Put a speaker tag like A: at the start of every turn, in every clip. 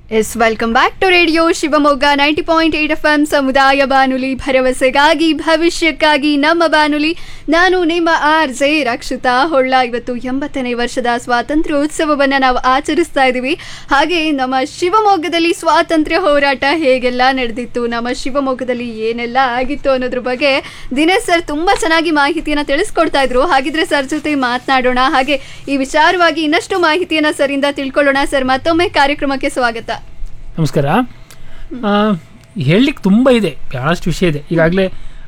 A: S welcome back to radio Shivamogga ninety point eight F M ಸಮುದಾಯ ಬಾನುಲಿ ಭರವಸೆಗಾಗಿ ಭವಿಷ್ಯಕ್ಕಾಗಿ ನಮ್ಮ ಬಾನುಲಿ ನಾನು ನಿಮ್ಮ ಆರ್ ಜೆ ರಕ್ಷಿತಾ ಹೊಳ್ಳ ಇವತ್ತು ಎಂಬತ್ತನೇ ವರ್ಷದ ಸ್ವಾತಂತ್ರ್ಯೋತ್ಸವವನ್ನು ನಾವು ಆಚರಿಸ್ತಾ ಇದ್ದೀವಿ ಹಾಗೆ ನಮ್ಮ ಶಿವಮೊಗ್ಗದಲ್ಲಿ ಸ್ವಾತಂತ್ರ್ಯ ಹೋರಾಟ ಹೇಗೆಲ್ಲ ನಡೆದಿತ್ತು ನಮ್ಮ ಶಿವಮೊಗ್ಗದಲ್ಲಿ ಏನೆಲ್ಲ ಆಗಿತ್ತು ಅನ್ನೋದ್ರ ಬಗ್ಗೆ ದಿನೇಶ್ ಸರ್ ತುಂಬ ಚೆನ್ನಾಗಿ ಮಾಹಿತಿಯನ್ನು ತಿಳಿಸ್ಕೊಡ್ತಾ ಇದ್ರು ಹಾಗಿದ್ರೆ ಸರ್ ಜೊತೆ ಮಾತನಾಡೋಣ ಹಾಗೆ ಈ ವಿಚಾರವಾಗಿ ಇನ್ನಷ್ಟು ಮಾಹಿತಿಯನ್ನು ಸರಿಂದ ತಿಳ್ಕೊಳ್ಳೋಣ ಸರ್ ಮತ್ತೊಮ್ಮೆ ಕಾರ್ಯಕ್ರಮಕ್ಕೆ ಸ್ವಾಗತ
B: ನಮಸ್ಕಾರ ಹೇಳಲಿಕ್ಕೆ ತುಂಬ ಇದೆ ಭಾಳಷ್ಟು ವಿಷಯ ಇದೆ ಈಗಾಗಲೇ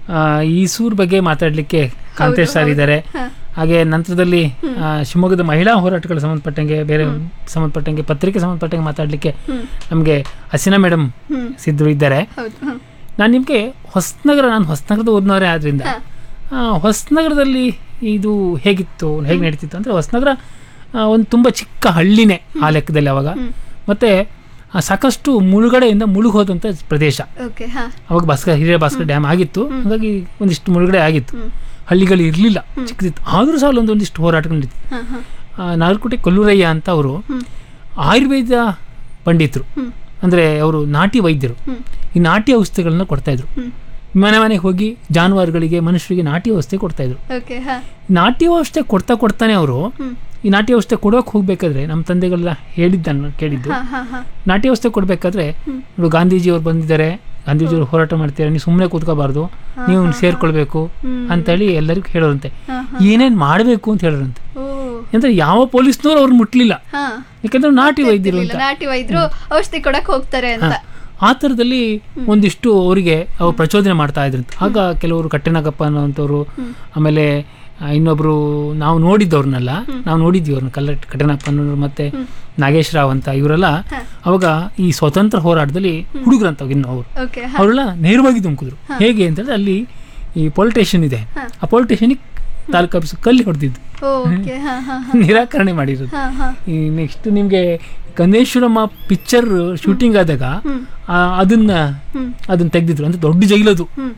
B: ಈ ಸೂರ್ ಬಗ್ಗೆ ಮಾತಾಡಲಿಕ್ಕೆ ಕಾಂತೇಶ್ ಸರ್ ಇದ್ದಾರೆ ಹಾಗೆ ನಂತರದಲ್ಲಿ ಆ, ಶಿವಮೊಗ್ಗದ ಮಹಿಳಾ ಹೋರಾಟಗಳು ಸಂಬಂಧಪಟ್ಟಂಗೆ ಬೇರೆ ಸಂಬಂಧಪಟ್ಟಂಗೆ ಪತ್ರಿಕೆ ಸಂಬಂಧಪಟ್ಟಂಗೆ ಮಾತಾಡಲಿಕ್ಕೆ ನಮಗೆ ಹಸಿನಾ ಮೇಡಮ್
A: ಹ್ಮ್.
B: ಸಿದ್ಧರು ಇದ್ದಾರೆ
A: ಹೌದು ಹ್ಮ್.
B: ನಾನು ನಿಮಗೆ ಹೊಸನಗರ ನಾನು ಹೊಸನಗರದ ಓದ್ನವರೇ ಆದ್ರಿಂದ ಆ, ಹೊಸನಗರದಲ್ಲಿ ಇದು ಹೇಗಿತ್ತು ಹೇಗೆ ನಡೀತಿತ್ತು ಅಂದರೆ ಹೊಸನಗರ ಒಂದು ತುಂಬ ಚಿಕ್ಕ ಹಳ್ಳಿನೇ ಆ ಲೆಕ್ಕದಲ್ಲಿ ಅವಾಗ ಮತ್ತು ಸಾಕಷ್ಟು ಮುಳುಗಡೆಯಿಂದ ಮುಳುಗೋದಂಥ ಪ್ರದೇಶ
A: ಓಕೆ ಹಾ
B: ಅವಾಗ ಭಾಸ್ಕರ್ ಹಿರಿಯ ಭಾಸ್ಕರ್ ಡ್ಯಾಮ್ ಆಗಿತ್ತು ಹಾಗಾಗಿ ಒಂದಿಷ್ಟು ಮುಳುಗಡೆ ಆಗಿತ್ತು ಹಳ್ಳಿಗಳು ಇರಲಿಲ್ಲ ಚಿಕ್ಕದಿತ್ತು ಆದರೂ ಸಹ ಅಲ್ಲೊಂದು ಒಂದಿಷ್ಟು ಹೋರಾಟಗಳು ನಡೀತಿತ್ತು
A: ಹಾ ಹಾ
B: ಆ, ನಾಲ್ಕುಟಿ ಕೊಲ್ಲೂರಯ್ಯ ಅಂತ ಅವರು
A: ಹ್ಮ್.
B: ಆಯುರ್ವೇದ ಪಂಡಿತರು
A: ಹ್ಮ್.
B: ಅಂದರೆ ಅವರು ನಾಟಿ ವೈದ್ಯರು
A: ಹ್ಮ್.
B: ಈ ನಾಟಿ ಔಷಧಿಗಳನ್ನ ಕೊಡ್ತಾ ಇದ್ರು
A: ಹ್ಮ್.
B: ಮನೆ ಮನೆಗೆ ಹೋಗಿ ಜಾನುವಾರುಗಳಿಗೆ ಮನುಷ್ಯರಿಗೆ ನಾಟಿ ಔಷಧಿ ಕೊಡ್ತಾ ಇದ್ರು
A: ಓಕೆ ಹಾ
B: ನಾಟಿ ಔಷಧಿ ಕೊಡ್ತಾ ಕೊಡ್ತಾನೆ ಅವರು
A: ಹ್ಮ್.
B: ಈ ನಾಟಿ ಔಷಧಿ ಕೊಡೋಕೆ ಹೋಗ್ಬೇಕಾದ್ರೆ ನಮ್ಮ ತಂದೆಗಳೆಲ್ಲ ಹೇಳಿದ್ದನ್ನು ಕೇಳಿದ್ದು
A: ಹಾ ಹಾ ಹಾ
B: ನಾಟಿ ಔಷಧಿ ಕೊಡಬೇಕಾದ್ರೆ ನೋಡು ಗಾಂಧೀಜಿ ಅವ್ರು ಬಂದಿದ್ದಾರೆ ಗಾಂಧೀಜಿಯವರು ಹೋರಾಟ ಮಾಡ್ತಾರೆ ನೀವು ಸುಮ್ಮನೆ ಕೂತ್ಕೋಬಾರ್ದು ನೀವು ಸೇರ್ಕೊಳ್ಬೇಕು
A: ಹ್ಮ್.
B: ಅಂತೇಳಿ ಎಲ್ಲರಿಗೂ ಹೇಳೋರಂತೆ
A: ಹಾ
B: ಏನೇನು ಮಾಡಬೇಕು ಅಂತ ಹೇಳೋರಂತೆ
A: ಓ
B: ಅಂದ್ರೆ ಯಾವ ಪೊಲೀಸ್ನವ್ರು ಅವ್ರು ಮುಟ್ಲಿಲ್ಲ
A: ಹಾ
B: ಯಾಕಂದ್ರೆ ನಾಟಿ ವೈದ್ಯರು
A: ಇಲ್ಲ,
B: ಅಂತ
A: ನಾಟಿ ವೈದ್ಯರು ಔಷಧಿ ಕೊಡಕ್ ಹೋಗ್ತಾರೆ ಅಂತ
B: ಆ ಥರದಲ್ಲಿ ಒಂದಿಷ್ಟು ಅವರಿಗೆ ಅವ್ರು ಪ್ರಚೋದನೆ ಮಾಡ್ತಾ ಇದ್ರಂತೆ ಆಗ ಕೆಲವರು ಕಟ್ಟೆನಾಗಪ್ಪ ಅನ್ನೋಂಥವ್ರು ಆಮೇಲೆ ಆ, ಇನ್ನೊಬ್ರು ನಾವು ನೋಡಿದ್ದವ್ರನ್ನೆಲ್ಲ ನಾವು ನೋಡಿದ್ವಿ ಅವ್ರನ್ನ ಕಲ್ಲ ಕಟ್ಟೆನಾಗಪ್ಪ ಅನ್ನೋರು ಮತ್ತೆ ನಾಗೇಶ್ ರಾವ್ ಅಂತ ಇವರೆಲ್ಲ ಅವಾಗ ಈ ಸ್ವತಂತ್ರ ಹೋರಾಟದಲ್ಲಿ ಹುಡುಗರಂತ ಇನ್ನು ಅವರು
A: ಓಕೆ ಹಾ
B: ಅವರೆಲ್ಲ ನೇರವಾಗಿ ಧುಮುಕಿದ್ರು ಹೇಗೆ ಅಂತಂದ್ರೆ ಅಲ್ಲಿ ಈ ಪೊಲೀಸ್ ಸ್ಟೇಷನ್ ಇದೆ ಆ ಪೊಲೀಸ್ ಸ್ಟೇಷನಿಗೆ ತಾಲೂಕು ಆಫೀಸ್ ಕಲ್ಲಿ ಹೊಡೆದಿದ್ದು
A: ಓಕೆ ಹಾ ಹಾ
B: ನಿರಾಕರಣೆ ಮಾಡಿರೋದು
A: ಹಾ ಹಾ
B: ಈ ನೆಕ್ಸ್ಟ್ ನಿಮಗೆ ಕಂದೇಶ್ವರಮ್ಮ ಪಿಕ್ಚರ್ ಶೂಟಿಂಗ್ ಆದಾಗ
A: ಹ್ಮ್.
B: ಆ, ಅದನ್ನ
A: ಹ್ಮ್.
B: ಅದನ್ನ ತೆಗ್ದಿದ್ರು ಅಂದ್ರೆ ದೊಡ್ಡ ಜೈಲದು
A: ಹ್ಮ್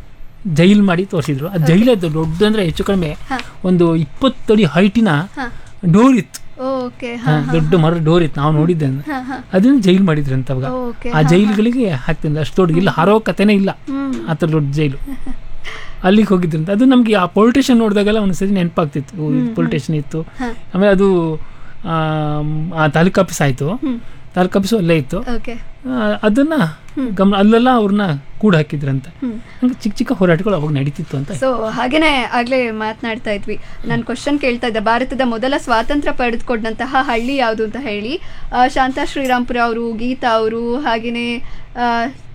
B: ಜೈಲ್ ಮಾಡಿ ತೋರಿಸಿದ್ರು ಆ ಜೈಲದ್ದು ದೊಡ್ಡ ಅಂದ್ರೆ ಹೆಚ್ಚು ಕಡಿಮೆ
A: ಹಾ.
B: ಒಂದು ಇಪ್ಪತ್ತಡಿ ಹೈಟಿನ
A: ಹಾ
B: ಡೋರ್ ಇತ್ತು
A: ಓಕೆ
B: ಹಾ,
A: ಹಾ
B: ದೊಡ್ಡ ಮರ ಡೋರ್ ಇತ್ತು ನಾವು ನೋಡಿದ್ದೆ ಅದನ್ನ.
A: ಹಾ ಹಾ
B: ಅದನ್ನ ಜೈಲ್ ಮಾಡಿದ್ರು ಅಂತ ಅವಾಗ
A: ಓಕೆ
B: ಆ ಜೈಲುಗಳಿಗೆ ಹಾಕ್ತಿಲ್ಲ ಅಷ್ಟು ದೊಡ್ಡ ಇಲ್ಲ ಹಾರೋ ಕಥೆನೇ ಇಲ್ಲ
A: ಹ್ಮ್
B: ಆ ಥರ ದೊಡ್ಡ ಜೈಲು ಅಲ್ಲಿಗೆ ಹೋಗಿದ್ರಂತ ಅದು ನಮಗೆ ಆ ಪೊಲಿಟಿಷನ್ ನೋಡಿದಾಗೆಲ್ಲ ಒಂದ್ಸರಿ ನೆನಪಾಗ್ತಿತ್ತು ಪೊಲಿಟಿಷನ್ ಇತ್ತು
A: ಹಾ.
B: ಆಮೇಲೆ ಅದು ಆಮ್, ಆ ತಾಲೂಕು ಆಫೀಸ್ ಆಯಿತು
A: ಹ್ಮ್
B: ತಾಲೂಕು ಆಫೀಸು ಅಲ್ಲೇ ಇತ್ತು
A: ಓಕೆ
B: ಆ, ಅದನ್ನ ಗಮನ ಅಲ್ಲೆಲ್ಲ ಅವ್ರನ್ನ ಕೂಡ ಹಾಕಿದ್ರಂತೆ
A: ಹ್ಮ್
B: ಹಂಗೆ ಚಿಕ್ಕ ಚಿಕ್ಕ ಹೋರಾಟಗಳು ಅವಾಗ ನಡೀತಿತ್ತು ಅಂತ
A: ಸೊ ಹಾಗೇನೆ ಆಗ್ಲೇ ಮಾತನಾಡ್ತಾ ಇದ್ವಿ ನಾನು ಕ್ವಶನ್ ಕೇಳ್ತಾ ಇದ್ದೆ ಭಾರತದ ಮೊದಲ ಸ್ವಾತಂತ್ರ್ಯ ಪಡೆದುಕೊಂಡಂತಹ ಹಳ್ಳಿ ಯಾವುದು ಅಂತ ಹೇಳಿ ಆ, ಶಾಂತಾ ಶ್ರೀರಾಮ್ಪುರ ಅವರು ಗೀತಾ ಅವರು ಹಾಗೇನೆ ಆ,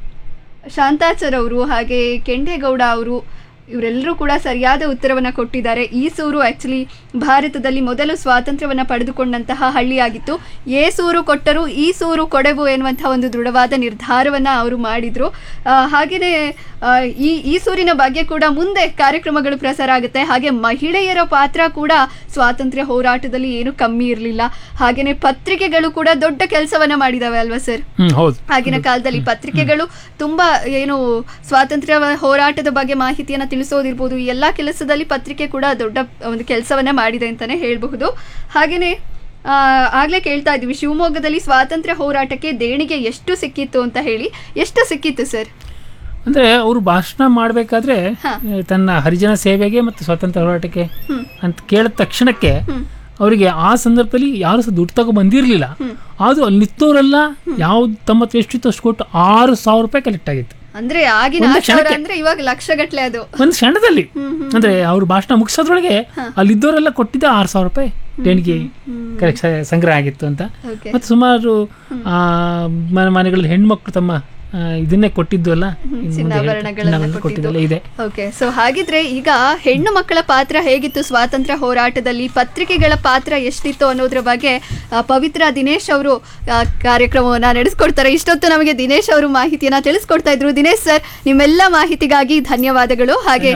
A: ಶಾಂತಾಚರ್ ಅವರು ಹಾಗೆ ಕೆಂಡೇಗೌಡ ಅವರು ಇವರೆಲ್ಲರೂ ಕೂಡ ಸರಿಯಾದ ಉತ್ತರವನ್ನು ಕೊಟ್ಟಿದ್ದಾರೆ ಈ ಸೂರು ಆ್ಯಕ್ಚುಲಿ ಭಾರತದಲ್ಲಿ ಮೊದಲು ಸ್ವಾತಂತ್ರ್ಯವನ್ನು ಪಡೆದುಕೊಂಡಂತಹ ಹಳ್ಳಿಯಾಗಿತ್ತು ಏ ಸೂರು ಕೊಟ್ಟರು ಈ ಸೂರು ಕೊಡೆವು ಎನ್ನುವಂತಹ ಒಂದು ದೃಢವಾದ ನಿರ್ಧಾರವನ್ನು ಅವರು ಮಾಡಿದರು ಹಾಗೆಯೇ ಆ, ಈ ಈ ಸೂರಿನ ಬಗ್ಗೆ ಕೂಡ ಮುಂದೆ ಕಾರ್ಯಕ್ರಮಗಳು ಪ್ರಸಾರ ಆಗುತ್ತೆ ಹಾಗೆ ಮಹಿಳೆಯರ ಪಾತ್ರ ಕೂಡ ಸ್ವಾತಂತ್ರ್ಯ ಹೋರಾಟದಲ್ಲಿ ಏನು ಕಮ್ಮಿ ಇರಲಿಲ್ಲ ಹಾಗೆಯೇ ಪತ್ರಿಕೆಗಳು ಕೂಡ ದೊಡ್ಡ ಕೆಲಸವನ್ನ ಮಾಡಿದಾವೆ ಅಲ್ವಾ ಸರ್
B: ಹ್ಮ್ ಹೌದು
A: ಆಗಿನ ಕಾಲದಲ್ಲಿ ಪತ್ರಿಕೆಗಳು ತುಂಬಾ ಏನು ಸ್ವಾತಂತ್ರ್ಯ ಹೋರಾಟದ ಬಗ್ಗೆ ಮಾಹಿತಿಯನ್ನ ತಿಳಿಸೋದಿರ್ಬೋದು ಈ ಎಲ್ಲಾ ಕೆಲಸದಲ್ಲಿ ಪತ್ರಿಕೆ ಕೂಡ ದೊಡ್ಡ ಒಂದು ಕೆಲಸವನ್ನ ಮಾಡಿದೆ ಅಂತಾನೆ ಹೇಳಬಹುದು ಹಾಗೇನೆ ಆ, ಆಗ್ಲೇ ಕೇಳ್ತಾ ಇದ್ವಿ ಶಿವಮೊಗ್ಗದಲ್ಲಿ ಸ್ವಾತಂತ್ರ್ಯ ಹೋರಾಟಕ್ಕೆ ದೇಣಿಗೆ ಎಷ್ಟು ಸಿಕ್ಕಿತ್ತು ಅಂತ ಹೇಳಿ ಎಷ್ಟು ಸಿಕ್ಕಿತ್ತು ಸರ್
B: ಅಂದ್ರೆ ಅವರು ಭಾಷಣ ಮಾಡಬೇಕಾದ್ರೆ
A: ಹಾ.
B: ತನ್ನ ಹರಿಜನ ಸೇವೆಗೆ ಮತ್ತು ಸ್ವಾತಂತ್ರ್ಯ ಹೋರಾಟಕ್ಕೆ
A: ಹ್ಮ್.
B: ಅಂತ ಕೇಳಿದ ತಕ್ಷಣಕ್ಕೆ
A: ಹ್ಮ್.
B: ಅವರಿಗೆ ಆ ಸಂದರ್ಭದಲ್ಲಿ ಯಾರು ಸಹ ದುಡ್ಡು ತಗೊ ಬಂದಿರಲಿಲ್ಲ ಆದರೂ ಅಲ್ಲಿ ನಿಂತವರೆಲ್ಲ ಯಾವ್ದು ತಮ್ಮ ಹತ್ರ ಎಷ್ಟಿತ್ತು ಅಷ್ಟು ಕೊಟ್ಟು ಆರು ಸಾವಿರ ರೂಪಾಯಿ ಕಲೆಕ್ಟ್ ಆಗಿತ್ತು
A: ಅಂದ್ರೆ ಆಗಿನ
B: ಒಂದು
A: ಆರು ಸಾವಿರ
B: ಕ್ಷಣಕ್ಕೆ.
A: ಅಂದ್ರೆ ಇವಾಗ ಲಕ್ಷಗಟ್ಲೆ ಅದು
B: ಒಂದು ಕ್ಷಣದಲ್ಲಿ ಅಂದ್ರೆ ಅವ್ರ ಭಾಷಣ ಮುಗಿಸೋದ್ರೊಳಗೆ ಅಲ್ಲಿದ್ದವರೆಲ್ಲ ಕೊಟ್ಟಿದ್ದ ಆರು ಸಾವಿರ ರೂಪಾಯಿ ದೇಣಿಗೆ ಕರೆಕ್ಟ್ ಸಂಗ್ರಹ ಆಗಿತ್ತು ಅಂತ
A: ಓಕೆ
B: ಮತ್ತು ಸುಮಾರು ಆ, ಮನೆ ಮನೆಗಳಲ್ಲಿ ಹೆಣ್ಮಕ್ಳು ತಮ್ಮ ಆ, ಇದನ್ನೇ ಕೊಟ್ಟಿದ್ದು ಅಲ್ಲ ಇನ್ನು ಮುಂದೆ ಹೇಳ್ತಾರೆ.
A: ಚಿನ್ನಾಭರಣಗಳನ್ನ
B: ಚಿನ್ನಾಭರಣ ಕೊಟ್ಟಿದ್ದೆಲ್ಲ ಇದೆ
A: ಓಕೆ ಸೊ ಹಾಗಿದ್ರೆ ಈಗ ಹೆಣ್ಣು ಮಕ್ಕಳ ಪಾತ್ರ ಹೇಗಿತ್ತು ಸ್ವಾತಂತ್ರ್ಯ ಹೋರಾಟದಲ್ಲಿ ಪತ್ರಿಕೆಗಳ ಪಾತ್ರ ಎಷ್ಟಿತ್ತು ಅನ್ನೋದ್ರ ಬಗ್ಗೆ ಆ, ಪವಿತ್ರ ದಿನೇಶ್ ಅವರು ಕಾರ್ಯಕ್ರಮವನ್ನ ನಡೆಸ್ಕೊಡ್ತಾರೆ ಇಷ್ಟೊತ್ತು ನಮಗೆ ದಿನೇಶ್ ಅವರು ಮಾಹಿತಿಯನ್ನ ತಿಳಿಸ್ಕೊಡ್ತಾ ಇದ್ರು ದಿನೇಶ್ ಸರ್ ನಿಮ್ಮೆಲ್ಲ ಮಾಹಿತಿಗಾಗಿ ಧನ್ಯವಾದಗಳು ಹಾಗೆ